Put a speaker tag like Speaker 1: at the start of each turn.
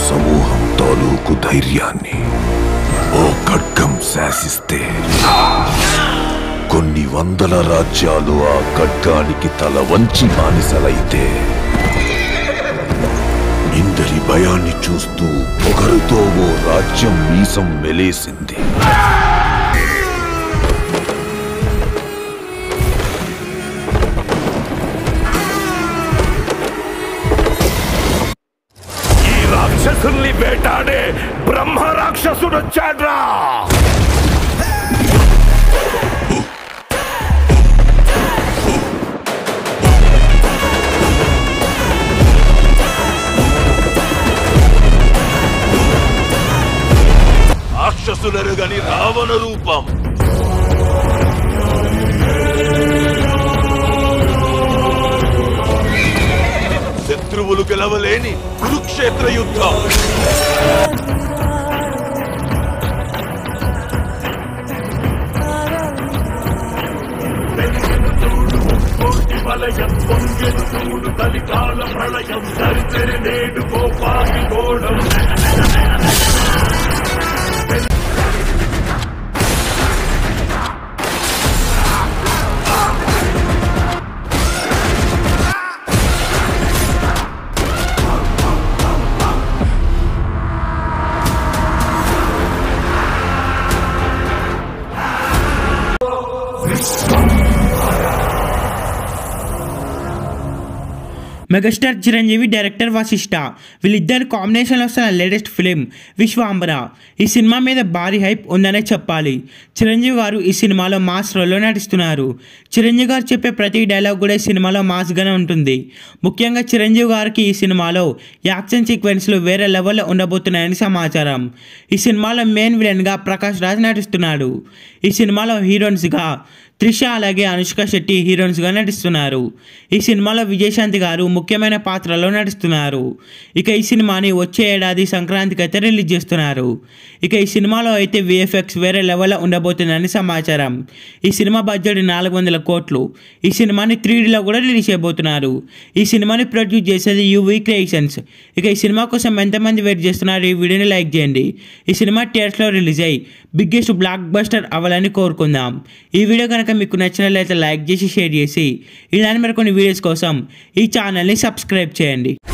Speaker 1: సమూహం తాలూకు ధైర్యాన్ని ఓ ఖడ్గం శాసిస్తే కొన్ని వందల రాజ్యాలు ఆ ఖడ్గానికి తల వంచి బానిసలైతే ఇందరి భయాన్ని చూస్తూ పొగరుతో ఓ రాజ్యం మీసం మెలేసింది
Speaker 2: ఈ రాక్షసుల్ని వేటాడే బ్రహ్మ రాక్షసుడు వచ్చాడ్రా
Speaker 1: రాక్షసులరుగని రావణ రూపం శత్రువులు గెలవలేని కురుక్షేత్ర యుద్ధం
Speaker 2: వలయం పొంగెను చూడు కలికాల ప్రళయం సరితెరి నేడు కోపాకి గోడం
Speaker 3: మెగాస్టార్ చిరంజీవి డైరెక్టర్ వశిష్ట వీళ్ళిద్దరు కాంబినేషన్లో వస్తున్న లేటెస్ట్ ఫిలిం విశ్వాంబర ఈ సినిమా మీద భారీ హైప్ ఉందనే చెప్పాలి చిరంజీవి గారు ఈ సినిమాలో మాస్ రోల్లో నటిస్తున్నారు చిరంజీవి గారు చెప్పే ప్రతి డైలాగ్ కూడా ఈ సినిమాలో మాస్గానే ఉంటుంది ముఖ్యంగా చిరంజీవి గారికి ఈ సినిమాలో యాక్షన్ సీక్వెన్స్లు వేరే లెవెల్లో ఉండబోతున్నాయని సమాచారం ఈ సినిమాలో మెయిన్ విలన్గా ప్రకాష్ రాజ్ నటిస్తున్నాడు ఈ సినిమాలో హీరోయిన్స్గా త్రిష అలాగే అనుష్క శెట్టి హీరోయిన్స్గా నటిస్తున్నారు ఈ సినిమాలో విజయశాంతి గారు ముఖ్యమైన పాత్రలో నటిస్తున్నారు ఇక ఈ సినిమాని వచ్చే ఏడాది సంక్రాంతికి అయితే రిలీజ్ చేస్తున్నారు ఇక ఈ సినిమాలో అయితే విఎఫ్ఎక్స్ వేరే లెవెల్లో ఉండబోతుందని సమాచారం ఈ సినిమా బడ్జెట్ నాలుగు వందల కోట్లు ఈ సినిమాని త్రీ డీలో కూడా రిలీజ్ చేయబోతున్నారు ఈ సినిమాని ప్రొడ్యూస్ చేసేది యూవీ క్రియేషన్స్ ఇక ఈ సినిమా కోసం ఎంతమంది వెయిట్ చేస్తున్నారు ఈ వీడియోని లైక్ చేయండి ఈ సినిమా థియేటర్స్లో రిలీజ్ అయ్యి బిగ్గెస్ట్ బ్లాక్ బస్టర్ అవ్వాలని కోరుకుందాం ఈ వీడియో కనుక మీకు నచ్చినట్లయితే లైక్ చేసి షేర్ చేసి ఇలాంటి మరికొన్ని వీడియోస్ కోసం ఈ ఛానల్ని సబ్స్క్రైబ్ చేయండి